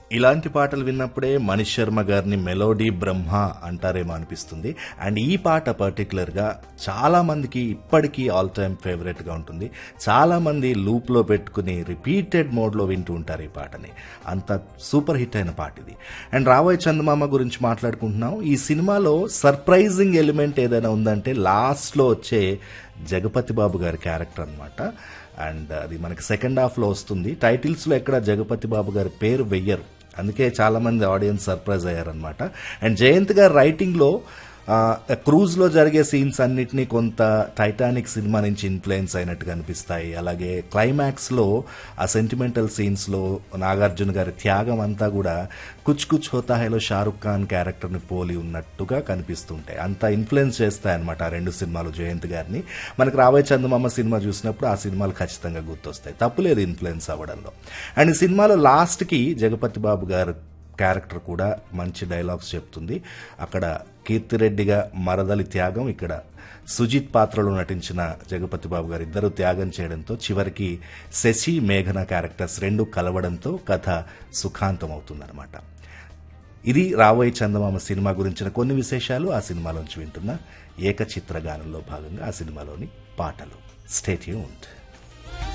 ఇలాంటి పాటలు విన్నప్పుడే మనీష్ శర్మ గారిని మెలోడీ బ్రహ్మ అంటారేమో అనిపిస్తుంది అండ్ ఈ పాట పర్టికులర్గా చాలా మందికి ఇప్పటికీ ఆల్ టైమ్ ఫేవరెట్ గా ఉంటుంది చాలా మంది లూప్ లో పెట్టుకుని రిపీటెడ్ మోడ్ లో వింటూ ఉంటారు ఈ పాటని అంత సూపర్ హిట్ అయిన పాట ఇది అండ్ రాబోయే చందమామ గురించి మాట్లాడుకుంటున్నాం ఈ సినిమాలో సర్ప్రైజింగ్ ఎలిమెంట్ ఏదైనా ఉందంటే లాస్ట్ లో వచ్చే జగపతి బాబు గారి క్యారెక్టర్ అన్నమాట అండ్ అది మనకి సెకండ్ హాఫ్ లో వస్తుంది టైటిల్స్ లో ఎక్కడ జగపతి బాబు గారి పేరు వెయ్యరు అందుకే చాలా మంది ఆడియన్స్ సర్ప్రైజ్ అయ్యారనమాట అండ్ జయంత్ గారి రైటింగ్ లో క్రూజ్ లో జరిగే సీన్స్ అన్నిటినీ కొంత టైటానిక్ సినిమా నుంచి ఇన్ఫ్లుయెన్స్ అయినట్టుగా అనిపిస్తాయి అలాగే క్లైమాక్స్ లో ఆ సెంటిమెంటల్ సీన్స్ లో నాగార్జున గారి త్యాగం అంతా కూడా కుచ్ కుచ్ హోతా హేలో షారుఖ్ ఖాన్ క్యారెక్టర్ ని పోలి ఉన్నట్టుగా కనిపిస్తుంటాయి అంత ఇన్ఫ్లుయెన్స్ చేస్తాయి అనమాట ఆ రెండు సినిమాలు జయంత్ గారిని మనకు రాబోయే చందమామ సినిమా చూసినప్పుడు ఆ సినిమాలు ఖచ్చితంగా గుర్తొస్తాయి తప్పులేదు ఇన్ఫ్లుయెన్స్ అవ్వడంలో అండ్ ఈ సినిమాలో లాస్ట్ కి జగపతి బాబు గారు క్యారెక్టర్ కూడా మంచి డైలాగ్స్ చెప్తుంది అక్కడ కీర్తిరెడ్డిగా మరదలి త్యాగం ఇక్కడ సుజిత్ పాత్రలో నటించిన జగపతి బాబు గారు ఇద్దరు త్యాగం చేయడంతో చివరికి శశి మేఘన క్యారెక్టర్స్ రెండు కలవడంతో కథ సుఖాంతం అవుతుందన్నమాట ఇది రాబోయే చందమామ సినిమా గురించిన కొన్ని విశేషాలు ఆ సినిమాలోంచి వింటున్న ఏకచిత్ర గానంలో భాగంగా ఆ సినిమాలోని పాటలు స్టేట్యూన్డ్